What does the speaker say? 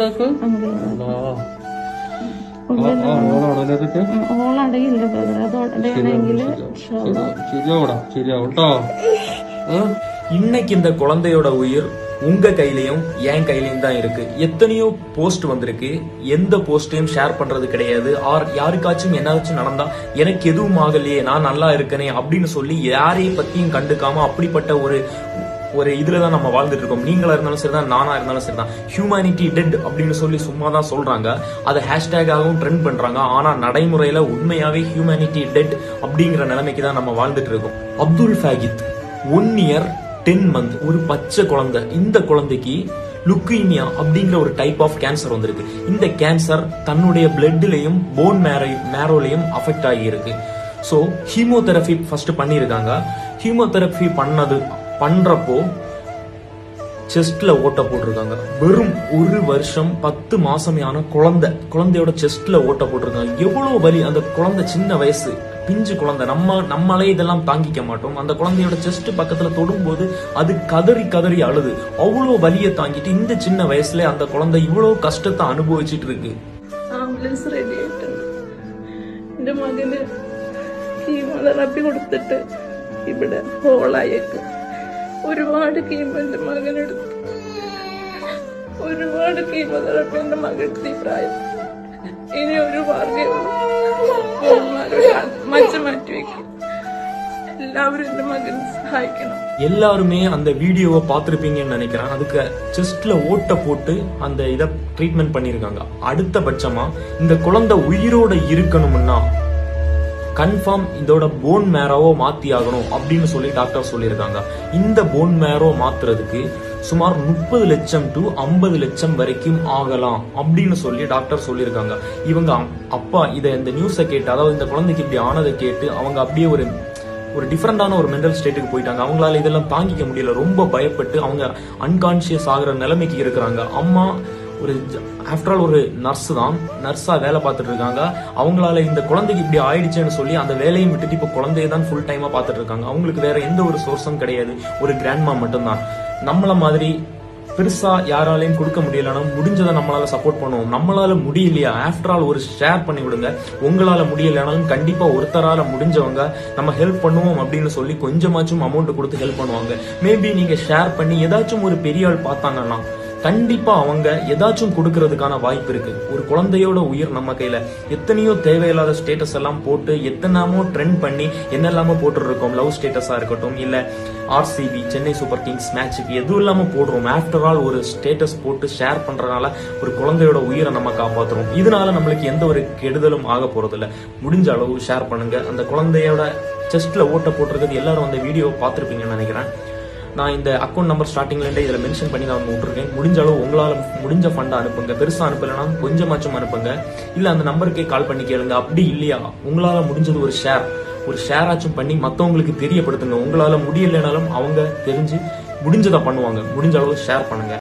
ഓളടയില്ല brother അത് ഉടനെയാണെങ്കിൽ ശരിയാവൂടാ ശരിയാവും കേട്ടോ இன்னைக்கு இந்த குழந்தையோட உயிர் உங்க கையிலயும் என் கையிலயும் தான் இருக்கு எத்தனையோ போஸ்ட் வந்திருக்கு எந்த போஸ்டையும் ஷேர் பண்றது கிடையாது ஆர் யாருக்காச்சும் என்னாச்சும் நடந்தா எனக்கு எதுவும் ஆகலையே நான் நல்லா இருக்கனே அப்படின்னு சொல்லி யாரையும் பத்தியும் கண்டுக்காம அப்படிப்பட்ட ஒரு ஒரு இதுல தான் நம்ம வாழ்ந்துட்டு இருக்கோம் நீங்களா இருந்தாலும் சரிதான் நானா இருந்தாலும் சரிதான் ஹியூமனிட்டி டெட் அப்படின்னு சொல்லி சும்மா தான் சொல்றாங்க அதை ஹேஷ்டேகாகவும் ட்ரெண்ட் பண்றாங்க ஆனா நடைமுறையில உண்மையாவே ஹியூமனிட்டி டெட் அப்படிங்கிற நிலைமைக்கு தான் நம்ம வாழ்ந்துட்டு இருக்கோம் Abdul Fahid one year ten month ஒரு பச்சை குழந்தை இந்த குழந்தைக்கு லுக்கீமியா அப்படிங்கிற ஒரு டைப் ஆஃப் கேன்சர் வந்திருக்கு இந்த கேன்சர் தன்னுடைய பிளட்லயும் போன் மேரோ மேரோலையும் அஃபெக்ட் ஆகியிருக்கு ஸோ ஹீமோதெரபி ஃபர்ஸ்ட் பண்ணியிருக்காங்க ஹீமோதெரபி பண்ணது பண்றப்போ செஸ்ட்ல ஓட்ட போட்டிருக்காங்க வெறும் ஒரு வருஷம் பத்து மாசமையான குழந்தை குழந்தையோட செஸ்ட்ல ஓட்ட போட்டிருக்காங்க எவ்வளவு வலி அந்த குழந்தை சின்ன வயசு பிஞ்சு குழந்தை நம்ம நம்மளே இதெல்லாம் தாங்கிக்க மாட்டோம் அந்த குழந்தையோட செஸ்ட் பக்கத்துல தொடும்போது அது கதறி கதறி அழுது அவ்வளவு வலியை தாங்கிட்டு இந்த சின்ன வயசுல அந்த குழந்தை இவ்வளவு കഷ്ടത്തെ അനുഭവിച്ചിട്ട് இருக்கு ആംബുലൻസ് റെഡി ആയിട്ടുണ്ട് എന്റെ മകന് കീമോതെറാപ്പി കൊടുത്തിട്ട് ഇവിടെ ഹോളായേക്ക് ഒരുപാട് കീമോ എന്റെ മകനെടുത്തു ഒരുപാട് കീമോതെറാപ്പി എന്റെ മകനെടുത്ത് ഈ പ്രായം ഇനി ഒരു മാർഗേ ഉള്ളൂ ബഹുമാനോട് മജ്ജ മാറ്റി വെക്കും എല്ലാവരും എന്റെ മകനെ സഹായിക്കണം எல்லாருமே அந்த வீடியோவை பார்த்திருப்பீங்கன்னு நினைக்கிறேன் அதுக்கு செஸ்ட்ல ஓட்ட போட்டு அந்த இத ட்ரீட்மெண்ட் பண்ணிருக்காங்க அடுத்த பட்சமா இந்த குழந்தை உயிரோட இருக்கணும்னா கன்ஃபார்ம் இதோட போன் மேரோவோ மாத்தி ஆகணும் அப்படின்னு சொல்லி டாக்டர் சொல்லியிருக்காங்க இந்த போன் மேரோ மாத்துறதுக்கு சுமார் முப்பது லட்சம் டு ஐம்பது லட்சம் வரைக்கும் ஆகலாம் அப்படின்னு சொல்லி டாக்டர் சொல்லியிருக்காங்க இவங்க அப்- அப்பா இதை இந்த நியூஸை கேட்டு அதாவது இந்த குழந்தைக்கு இப்படி ஆனதை கேட்டு அவங்க அப்படியே ஒரு ஒரு டிஃப்ரெண்டான ஒரு மென்டல் ஸ்டேட்டுக்கு போயிட்டாங்க அவங்களால இதெல்லாம் தாங்கிக்க முடியல ரொம்ப பயப்பட்டு அவங்க அன்கான்சியஸ் ஆகுற நிலைமைக்கு இருக்கிறாங்க அம்மா ஒரு ஆஃப்டர் ஆல் ஒரு நர்ஸ் தான் நர்ஸா வேலை பார்த்துட்டு இருக்காங்க அவங்களால இந்த குழந்தைக்கு இப்படி ஆயிடுச்சுன்னு சொல்லி அந்த வேலையும் விட்டுட்டு இப்போ குழந்தைய தான் ஃபுல் டைமா பார்த்துட்டு இருக்காங்க அவங்களுக்கு வேற எந்த ஒரு சோர்ஸும் கிடையாது ஒரு கிராண்ட்மா மட்டும்தான் நம்மள மாதிரி பெருசா யாராலையும் கொடுக்க முடியலனா முடிஞ்சதை நம்மளால சப்போர்ட் பண்ணுவோம் நம்மளால முடியலையா ஆஃப்டர் ஆல் ஒரு ஷேர் பண்ணி விடுங்க உங்களால முடியலைனாலும் கண்டிப்பா ஒருத்தரால முடிஞ்சவங்க நம்ம ஹெல்ப் பண்ணுவோம் அப்படின்னு சொல்லி கொஞ்சமாச்சும் அமௌண்ட் கொடுத்து ஹெல்ப் பண்ணுவாங்க மேபி நீங்க ஷேர் பண்ணி ஏதாச்சும் ஒரு பெரிய ஆள் பார்த்தாங்கன்னா கண்டிப்பா அவங்க ஏதாச்சும் கொடுக்கறதுக்கான வாய்ப்பு இருக்கு ஒரு குழந்தையோட உயிர் நம்ம கையில எத்தனையோ தேவையில்லாத ஸ்டேட்டஸ் எல்லாம் போட்டு எத்தனாமோ ட்ரெண்ட் பண்ணி என்னெல்லாமோ போட்டு இருக்கோம் லவ் ஸ்டேட்டஸா இருக்கட்டும் இல்ல ஆர்சிபி சென்னை சூப்பர் கிங்ஸ் மேட்சுக்கு எதுவும் இல்லாம போடுறோம் ஆஃப்டர் ஆல் ஒரு ஸ்டேட்டஸ் போட்டு ஷேர் பண்றதுனால ஒரு குழந்தையோட உயிரை நம்ம காப்பாத்துறோம் இதனால நம்மளுக்கு எந்த ஒரு கெடுதலும் ஆக போறது இல்ல முடிஞ்ச அளவு ஷேர் பண்ணுங்க அந்த குழந்தையோட செஸ்ட்ல ஓட்ட போட்டிருக்கிறது எல்லாரும் அந்த வீடியோ பார்த்திருப்பீங்கன்னு நினைக்கிறேன் நான் இந்த அக்கௌண்ட் நம்பர் ஸ்டார்டிங்ல இருந்தே இதுல மென்ஷன் பண்ணி நான் விட்டுருக்கேன் முடிஞ்ச அளவு உங்களால முடிஞ்ச ஃபண்ட் அனுப்புங்க பெருசா அனுப்பலைன்னா கொஞ்சமாச்சும் அனுப்புங்க இல்ல அந்த நம்பருக்கே கால் பண்ணி கேளுங்க அப்படி இல்லையா உங்களால முடிஞ்சது ஒரு ஷேர் ஒரு ஷேர் ஆச்சும் பண்ணி மத்தவங்களுக்கு தெரியப்படுத்துங்க உங்களால முடியலைனாலும் அவங்க தெரிஞ்சு முடிஞ்சதை பண்ணுவாங்க முடிஞ்ச அளவு ஷேர் பண்ணுங்க